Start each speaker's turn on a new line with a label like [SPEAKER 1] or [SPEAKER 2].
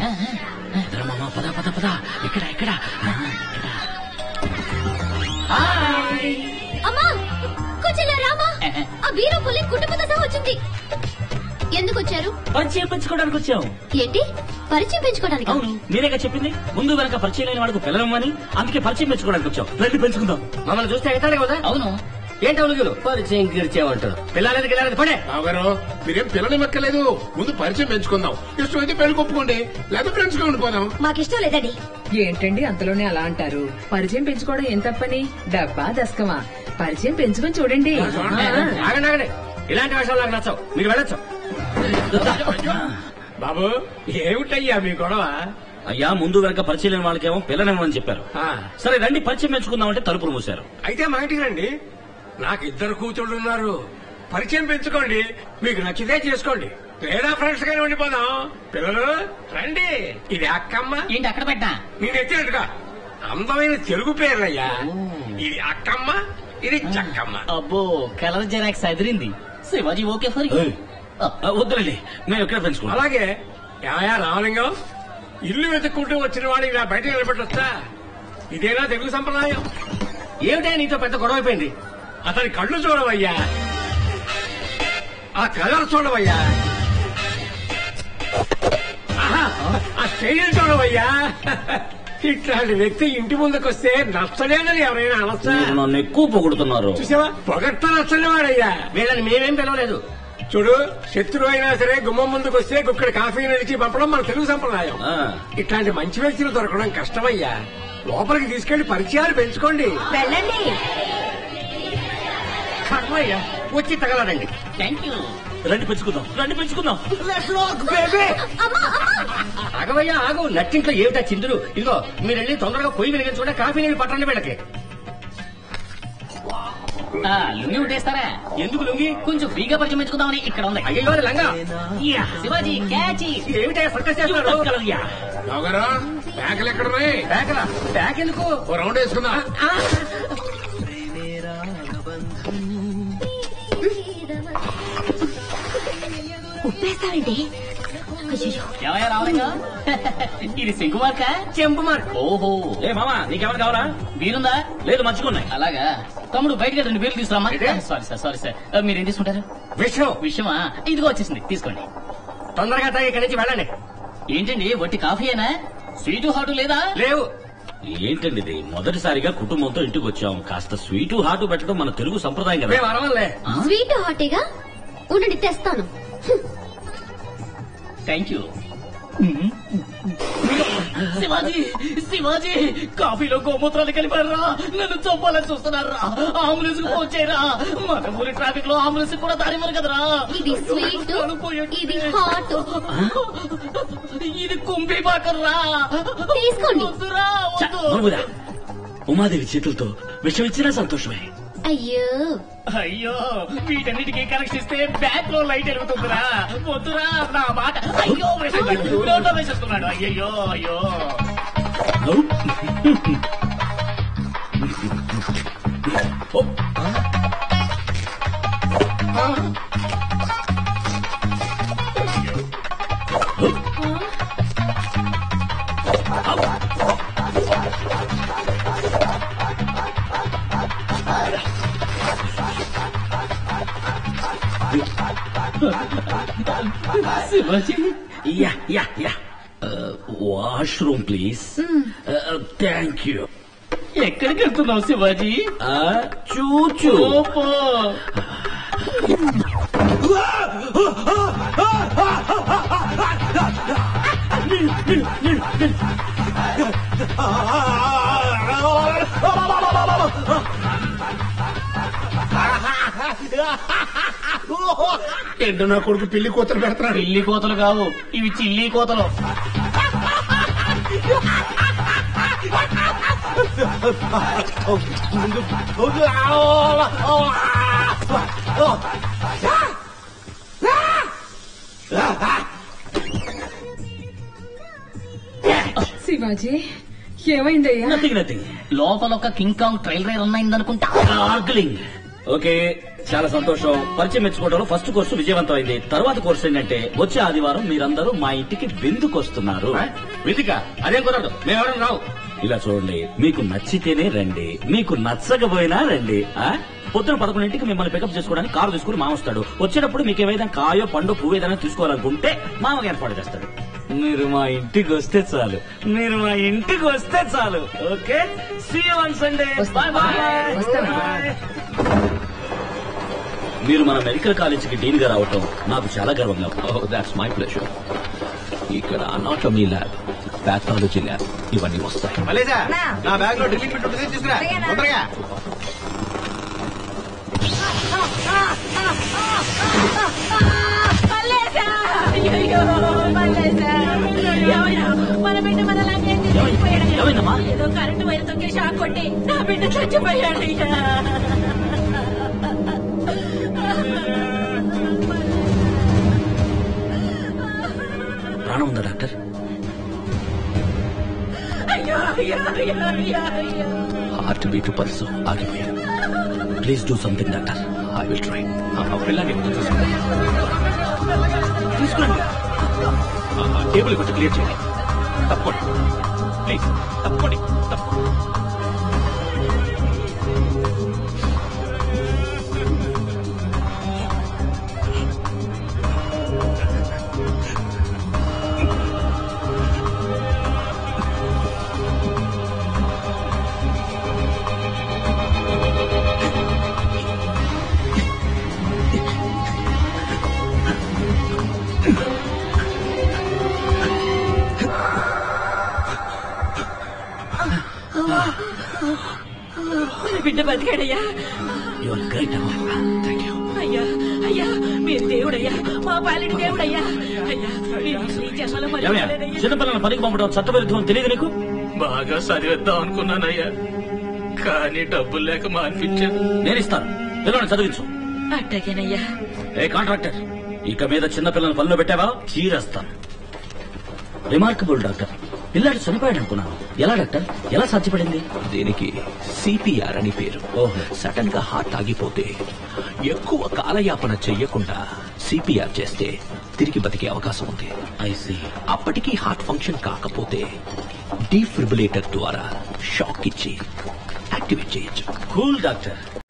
[SPEAKER 1] పదరా మామ పద పద పద ఇక్కడ ఇక్కడ ఆ, ఇక్కడ
[SPEAKER 2] అమ్మా కొంచెం ఇలా రామా ఆ వీరో పులి కుటుంబంతో సహా వచ్చింది ఎందుకు వచ్చారు
[SPEAKER 1] పరిచయం పెంచుకోవడానికి వచ్చాం
[SPEAKER 2] ఏంటి పరిచయం పెంచుకోవడానికి
[SPEAKER 1] అవును మీరేగా చెప్పింది ముందు వెనక పరిచయం లేని వాడికి పిల్లలమ్మని అందుకే పరిచయం పెంచుకోవడానికి వచ్చాం రండి పెంచుకుందాం
[SPEAKER 3] మమ్మల్ని చూస్తే అవుతాడు కదా
[SPEAKER 1] అవును
[SPEAKER 3] ఏంటి అవును పరిచయం గిరిచేమంటారు పిల్లలకి పిల్లలకి పడే
[SPEAKER 4] బావగారు మీరేం పిల్లని మెక్కలేదు ముందు పరిచయం పెంచుకుందాం ఇష్టమైతే పెళ్లి కొప్పుకోండి లేదా ఫ్రెండ్స్ గా ఉండిపోదాం
[SPEAKER 2] మాకిష్టం లేదండి
[SPEAKER 5] ఏంటండి అంతలోనే అలా అంటారు పరిచయం పెంచుకోవడం ఏం తప్పని డబ్బా దశకమా పరిచయం పెంచుకొని చూడండి
[SPEAKER 3] ఆగండి ఆగండి ఇలాంటి విషయాలు నాకు నచ్చవు మీరు వెళ్ళొచ్చు బాబు ఏమిటయ్యా మీ గొడవ
[SPEAKER 1] అయ్యా ముందు వెనక పరిచయం లేని వాళ్ళకేమో పిల్లనివ్వమని చెప్పారు
[SPEAKER 3] ఆ,
[SPEAKER 1] సరే రండి పరిచయం పెంచుకుందామంటే తలుపులు మూసారు
[SPEAKER 3] అయితే మా ఇంటికి రండి నాకు ఇద్దరు కూతుళ్ళు ఉన్నారు పరిచయం పెంచుకోండి మీకు నచ్చితే చేసుకోండి లేదా ఫ్రెండ్స్ గానే ఉండిపోదాం పిల్లలు రండి ఇది అక్కమ్మ
[SPEAKER 1] ఏంటి అక్కడ పెట్టా
[SPEAKER 3] నేను ఎత్తినట్టుగా అందమైన తెలుగు పేర్లయ్యా ఇది అక్కమ్మ ఇది చక్కమ్మ
[SPEAKER 1] అబ్బో కలర్ జెరాక్స్ అదిరింది శివాజీ ఓకే ఫర్ వద్దులండి మేము ఎక్కడ పెంచుకుంటాం
[SPEAKER 3] అలాగే యాయా రామలింగం ఇల్లు వెతుక్కుంటూ వచ్చిన వాడు ఇలా బయట నిలబెట్టొచ్చా ఇదేనా తెలుగు సంప్రదాయం ఏమిటా నీతో పెద్ద గొడవ అయిపోయింది అతని కళ్ళు చూడవయ్యా ఆ కలర్ చూడవయ్యా ఆహా, ఆ స్టైల్ చూడవయ్యా ఇట్లాంటి వ్యక్తి ఇంటి ముందుకొస్తే నచ్చలేనని ఎవరైనా అనొచ్చా
[SPEAKER 1] మీరు నన్ను ఎక్కువ పొగుడుతున్నారు
[SPEAKER 3] చూసావా పొగట్ట నచ్చని వాడయ్యా వీళ్ళని మేమేం పిలవలేదు చూడు శత్రువు అయినా సరే గుమ్మం ముందుకు వస్తే గుక్కడ కాఫీ నడిచి పంపడం మన తెలుగు సంప్రదాయం
[SPEAKER 1] ఆ,
[SPEAKER 3] ఇట్లాంటి మంచి వ్యక్తులు దొరకడం కష్టమయ్యా లోపలికి తీసుకెళ్లి పరిచయాలు పెంచుకోండి
[SPEAKER 2] వెళ్ళండి
[SPEAKER 3] కర్మయ్యా వచ్చి తగలడండి
[SPEAKER 1] థ్యాంక్ యూ రండి పెంచుకుందాం రండి పెంచుకుందాం
[SPEAKER 2] అమ్మా అమ్మా
[SPEAKER 3] ఆగవయ్యా ఆగు నట్టింట్లో ఏమిటా చిందులు ఇదిగో మీరు వెళ్ళి తొందరగా పొయ్యి వెలిగించుకుంటే కాఫీ నీళ్ళు పట్టండి వీళ్ళకి
[SPEAKER 1] లుంగి ఉట్టేస్తారా
[SPEAKER 3] ఎందుకు లుంగి
[SPEAKER 1] కొంచెం ఫ్రీగా పరిచయం పెంచుకుందామని ఇక్కడ ఉంది
[SPEAKER 3] అయ్యో అది లంగా
[SPEAKER 1] శివాజీ క్యాచ్
[SPEAKER 3] ఏమిటా సర్కస్ చేస్తున్నారు
[SPEAKER 4] బావగారు బ్యాగులు ఎక్కడ ఉన్నాయి
[SPEAKER 3] బ్యాగ్ బ్యాగ్ ఎందుకు
[SPEAKER 4] ఓ రౌండ్ వేసుకుందాం
[SPEAKER 2] ఉప్పేస్తావండి అయ్యో
[SPEAKER 1] ఏమయ్యా రావలింగా ఇది సింకుమార్క
[SPEAKER 3] చెంపు మార్క్
[SPEAKER 1] ఓహో ఏ మామా నీకేమైనా కావాలా బీరుందా లేదు మంచుకున్నాయి అలాగా తమ్ముడు బయటకి రెండు బీర్లు తీసుకురామా
[SPEAKER 3] ఏంటి?
[SPEAKER 1] సారీ సార్ సారీ సార్ ఆ, మీరేం తీసుకుంటారు
[SPEAKER 3] విషయం
[SPEAKER 1] విషయమా ఇదిగో వచ్చేసింది తీసుకోండి
[SPEAKER 3] తొందరగా తాగి ఇక్కడి నుంచి వెళ్ళండి
[SPEAKER 1] ఏంటండి వట్టి కాఫీయేనా స్వీటు హాటు లేదా
[SPEAKER 3] లేవు
[SPEAKER 1] ఏంటండి ఇది మొదటిసారిగా కుటుంబంతో ఇంటికి వచ్చాం కాస్త స్వీటు హాటు పెట్టడం మన తెలుగు సంప్రదాయం
[SPEAKER 3] మేము అరవలే
[SPEAKER 2] స్వీట్ హాటీగా ఉండండి తెస్తాను
[SPEAKER 1] థ్యాంక్ యూ శివాజీ శివాజీ కాఫీలో గోమూత్రాలు కలిపారా నన్ను చంపాలని చూస్తున్నారా అంబులెన్స్ కు ఫోన్ చేయరా మన ఊరి ట్రాఫిక్ లో అంబులెన్స్ కూడా దారి మరి కదరా
[SPEAKER 2] ఇది స్వీట్ ఇది హాట్
[SPEAKER 1] ఇది కుంభీ పాకర్రా
[SPEAKER 2] తీసుకోండి.
[SPEAKER 1] వద్దురా, వద్దు. ఉమాదేవి చేతులతో విషం ఇచ్చినా సంతోషమే
[SPEAKER 2] అయ్యో
[SPEAKER 1] అయ్యో వీటన్నిటికీ కనెక్షన్ ఇస్తే బ్యాక్ లో లైట్ వెలుగుతుందిరా వద్దురా నా మాట అయ్యో వేసేస్తున్నాడు నోట్లో వేసేస్తున్నాడు అయ్యయ్యో అయ్యో Shivaji yeah yeah yeah washroom please thank you ఎక్కడికి వెళ్తున్నావు శివాజీ చూచూ
[SPEAKER 4] ఏంటో నా కొడుకు పిల్లి కూతురు పెడతాడు
[SPEAKER 1] పిల్లి కోతలు కావు ఇవి చిల్లి కోతలు
[SPEAKER 5] శివాజీ ఏమైందయ్యా
[SPEAKER 1] నథింగ్ నథింగ్ లోపల ఒక కింగ్ కాంగ్ ట్రైల్ రైడ్ ఉన్నాయిందనుకుంటా గార్గ్లింగ్ ఓకే చాలా సంతోషం పరిచయం మెచ్చుకోవడంలో ఫస్ట్ కోర్సు విజయవంతమైంది తర్వాత కోర్సు ఏంటంటే వచ్చే ఆదివారం మీరందరూ మా ఇంటికి విందుకు వస్తున్నారు
[SPEAKER 3] విధిక అదేం కుదరదు మేమెవరం రావు
[SPEAKER 1] ఇలా చూడండి మీకు నచ్చితేనే రండి మీకు నచ్చకపోయినా రండి ఆ? పొద్దున పదకొండింటికి మిమ్మల్ని పికప్ చేసుకోవడానికి కారు తీసుకుని మామ వస్తాడు వచ్చేటప్పుడు మీకు ఏమైనా కాయో పండు పువ్వు ఏదైనా తీసుకోవాలనుకుంటే మామకి ఏర్పాటు చేస్తాడు మీరు మా ఇంటికి వస్తే చాలు మీరు మా ఇంటికి వస్తే చాలు okay see one Sunday bye bye
[SPEAKER 5] వస్తాను.
[SPEAKER 1] మీరు మన మెడికల్ కాలేజీకి డీన్ గా రావటం నాకు చాలా గర్వంగా ఉంది.
[SPEAKER 6] ఓ దాట్స్ మై ప్లెజర్ ఇక్కడ అనాటమీ ల్యాబ్ పాథాలజీ ల్యాబ్ ఇవన్నీ వస్తాయి
[SPEAKER 7] మలేజా నా బ్యాగ్ లో డ్రిల్లింగ్ బిట్ ఉంటుంది తీసుకురా తొందరగా
[SPEAKER 8] మల్లేశా! అయ్యయ్యో, మల్లేశా! ఏమయ్యా? మన బిడ్డ మన లంకేం చచ్చిపోయాడయ్యా.
[SPEAKER 1] ఏమైందమ్మా?
[SPEAKER 8] ఏదో కరెంటు వైర్ తొక్కి షాక్ కొట్టి నా బిడ్డ చచ్చిపోయాడయ్యా
[SPEAKER 1] ప్రాణం ఉందా డాక్టర్
[SPEAKER 8] అయ్యో అయ్యో అయ్యో అయ్యో అయ్యో
[SPEAKER 6] హార్ట్ బీట్ పల్స్ ఆగిపోయాడు
[SPEAKER 1] please do something doctor
[SPEAKER 6] I will try పిల్లాన్ని కొంచెం తీసుకురండి
[SPEAKER 1] తీసుకురండి
[SPEAKER 6] టేబుల్ కొంచెం క్లియర్ చేయండి తప్పండి ప్లీజ్ తప్పండి తప్పండి
[SPEAKER 8] మన బిడ్డ బతికాడయ్యా
[SPEAKER 1] యువర్ గ్రేట్ థ్యాంక్ యూ
[SPEAKER 8] అయ్యా అయ్యా మీరు దేవుడయ్యా మా పాలిటి దేవుడయ్యా అయ్యా మీరు ఈ జన్మలో మర్చిపోలేదయ్యా
[SPEAKER 1] చిన్నపిల్లల పనికి పంపడం చట్టవిరుద్ధం తెలియదు నీకు
[SPEAKER 6] బాగా చదివేద్దాం అనుకున్నానయ్యా కానీ డబ్బులు లేక మానిపించాను
[SPEAKER 1] నేను ఇస్తాను పిల్లల్ని చదివించు
[SPEAKER 8] అట్టగేనయ్యా
[SPEAKER 1] ఏ కాంట్రాక్టర్ ఇక మీద చిన్నపిల్లల పనిలో పెట్టావా చీరేస్తాను రిమార్కబుల్ డాక్టర్ పిల్లాడు చనిపోయాడు అనుకున్నాను ఎలా డాక్టర్ ఎలా సాధ్యపడింది
[SPEAKER 6] దీనికి సిపిఆర్ అని పేరు
[SPEAKER 1] ఓహో.
[SPEAKER 6] సడన్ గా హార్ట్ ఆగిపోతే ఎక్కువ కాలయాపన చెయ్యకుండా సిపిఆర్ చేస్తే తిరిగి బతికే అవకాశం ఉంది
[SPEAKER 1] ఐసీ
[SPEAKER 6] అప్పటికీ హార్ట్ ఫంక్షన్ కాకపోతే డీఫ్రిబులేటర్ ద్వారా షాక్ ఇచ్చి యాక్టివేట్ చేయొచ్చు
[SPEAKER 1] కూల్ డాక్టర్